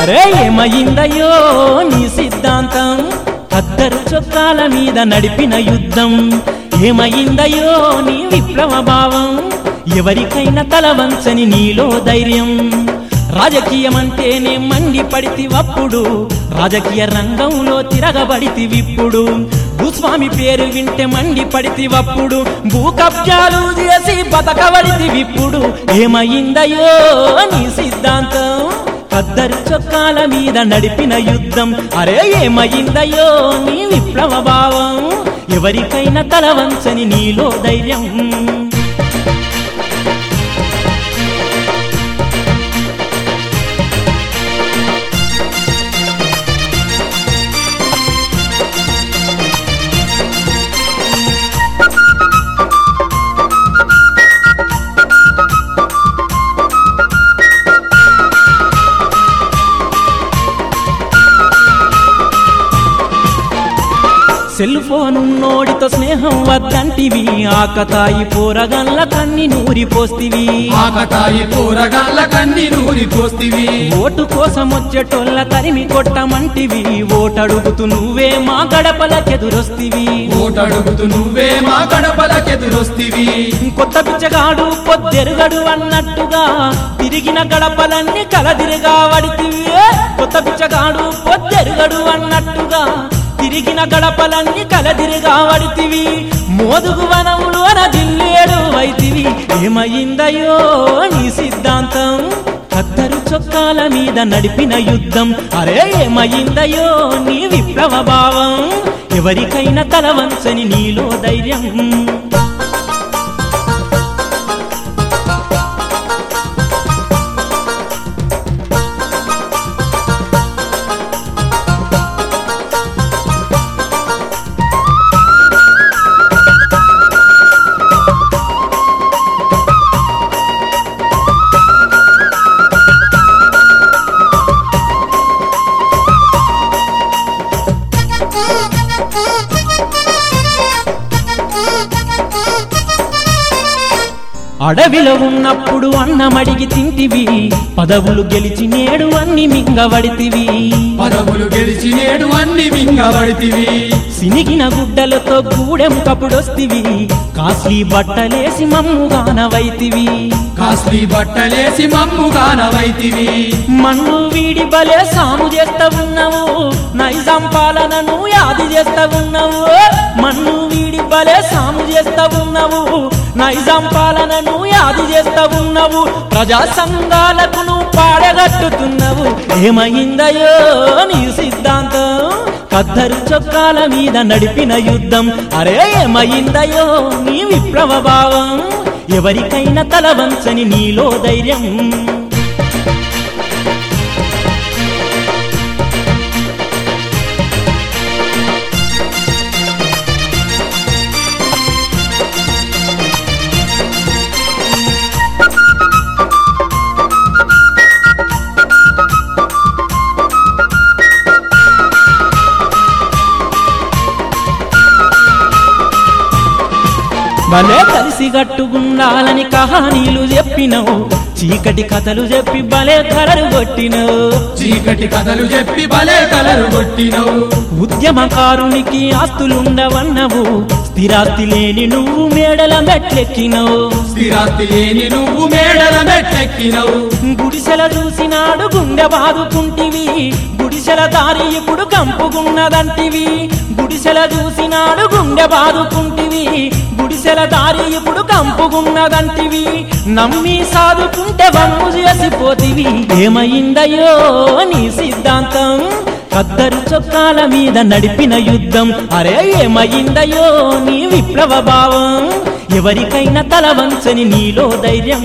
అరే ఏమయిందయ్యో నీ సిద్ధాంతం అద్దరు చొక్కాల మీద నడిపిన యుద్ధం ఏమయిందయ్యో నీ విప్లవ భావం ఎవరికైనా తల వంచని నీలో ధైర్యం రాజకీయమంటేనే మండి పడితివప్పుడు రాజకీయ రంగంలో తిరగబడితివిప్పుడు భూస్వామి పేరు వింటే మండి పడితివప్పుడు భూ కబ్జాలు చేసి బతకబడితివిప్పుడు ఏమయిందయ్యో నీ సిద్ధాంతం కద్దరు చొక్కాల మీద నడిపిన యుద్ధం అరే ఏమయిందయ్యో నీ విప్లవ భావం ఎవరికైనా తల వంచని నీలో ధైర్యం సెల్ ఫోన్ ఉన్నోడితో స్నేహం వద్దంటివి ఆకతాయి పోరగల్ల కన్ని నూరి పోస్తివి ఆకతాయి కూరగాళ్ళ కన్ని నూరి పోస్తివి ఓటు కోసం వచ్చేటోళ్ళ తరిమి కొట్టమంటివి ఓటడుగుతూ నువ్వే మా గడపలకెదురొస్తివి ఓటడుగుతూ నువ్వే మా గడపలకెదురొస్తివి కొత్త పిచ్చగాడు పొద్దెరుగడు అన్నట్టుగా తిరిగిన గడపలన్నీ కలదిరిగా వడితివి కొత్త పిచ్చగాడు పొద్దెరుగడు అన్నట్టుగా తిరిగిన గడపలన్నీ కలదిరిగా వడితివి మోదుగు వనంలోన దిల్లేడు వైతివి ఏమయిందయ్యో నీ సిద్ధాంతం కద్దరు చొక్కాల మీద నడిపిన యుద్ధం అరే ఏమయిందయ్యో నీ విప్లవ భావం ఎవరికైనా తల వంచని నీలో ధైర్యం అడవిలో ఉన్నప్పుడు అన్నమడిగి తింటివి పదవులు గెలిచి నేడు అన్ని మింగవడితివి పదవులు గెలిచి నేడు అన్ని మింగబడితివి సినిగిన గుడ్డలతో గూడెం కపుడొస్తివి కాస్లీ బట్టలేసి మమ్ముగానవైతివి కాస్లీ బట్టలేసి మమ్ముగానవైతివి మన్ను వీడి బలే సాము చేస్తా ఉన్నావు నైజాం పాలనను యాది చేస్తా ఉన్నావు మన్ను వీడి బలే సాము చేస్తా ఉన్నావు నైజాం పాలనను యాది చేస్తా ఉన్నావు ప్రజా సంఘాలకు నువ్వు పాడగట్టుతున్నావు ఏమైందయ్యో నీ సిద్ధాంతం కద్దరు చొక్కాల మీద నడిపిన యుద్ధం అరే ఏమైందయ్యో నీ విప్లవ భావం ఎవరికైనా తల వంచని నీలో ధైర్యం భలే కలిసి గట్టుగుండాలని కహానీలు చెప్పినవు చీకటి కథలు చెప్పి భలే ధరలు కొట్టినవు చీకటి కథలు చెప్పి భలే కలరు కొట్టినవు ఉద్యమకారునికి ఆస్తులుండవన్నవు స్థిరాస్తి లేని నువ్వు మేడల మెట్లెక్కినవు స్థిరాస్తి లేని నువ్వు మేడల మెట్టెక్కినవు గుడిసెల చూసినాడు గుండె బాదుకుంటివి గుడిసెల దారి ఇప్పుడు కంపుకున్నదంటివి గుడిసెల చూసినాడు గుండె బాదుకుంటివి గుడిసెల దారి ఇప్పుడు కంపుకున్నదంటివి నమ్మి సాదుకుంటే వమ్ము చేసిపోతివి ఏమైందయ్యో నీ సిద్ధాంతం కద్దరు చొక్కాల మీద నడిపిన యుద్ధం అరే ఏమైందయ్యో నీ విప్లవ భావం ఎవరికైనా తల వంచని నీలో ధైర్యం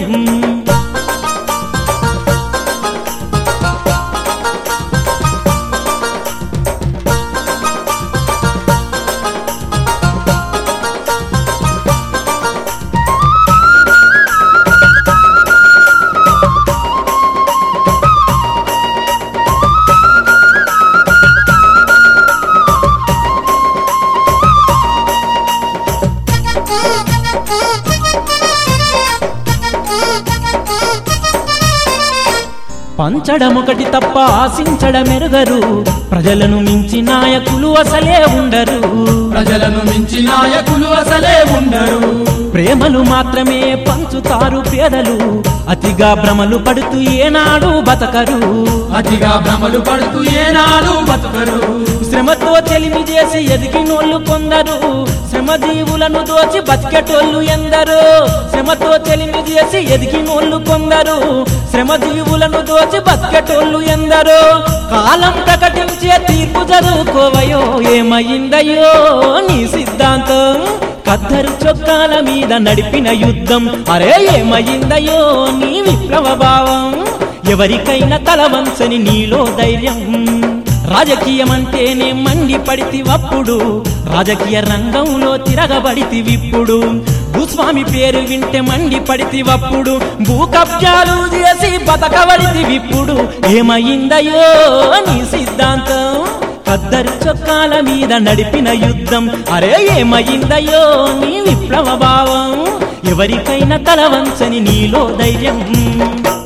పంచడమొకటి తప్ప ఆశించడమెరుగరు ప్రజలను మించి నాయకులు అసలే ఉండరు ప్రజలను మించి నాయకులు అసలే ఉండరు ప్రేమలు మాత్రమే పంచుతారు పేదలు అతిగా భ్రమలు పడుతూ ఏనాడు బతకరు అతిగా భ్రమలు పడుతూ ఏనాడు బతుకరు శ్రమతో చెలిమి చేసి ఎదిగినోళ్ళు కొందరు శ్రమజీవులను దోచి బతికెటోళ్ళు ఎందరు శ్రమతో చెలిమి చేసి ఎదిగినోళ్ళు కొందరు శ్రమజీవులను దోచి బతికెటోళ్ళు ఎందరు కాలం ప్రకటించే తీర్పు చదువుకోవయో ఏమయ్యిందయ్యో నీ సిద్ధాంతం కద్దరు చొక్కాల మీద నడిపిన యుద్ధం అరే ఏమయ్యిందయ్యో నీ విప్లవ భావం ఎవరికైనా తల వంచని నీలో ధైర్యం రాజకీయమంటేనే మండి పడితివప్పుడు రాజకీయ రంగంలో తిరగబడితివిప్పుడు భూస్వామి పేరు వింటే మండి పడితివప్పుడు భూ కబ్జాలు చేసి బతకబడితివిప్పుడు ఏమయ్యిందయ్యో నీ సిద్ధాంతం కద్దరు చొక్కాల మీద నడిపిన యుద్ధం అరే ఏమయ్యిందయ్యో నీ విప్లవ భావం ఎవరికైనా తల వంచని నీలో ధైర్యం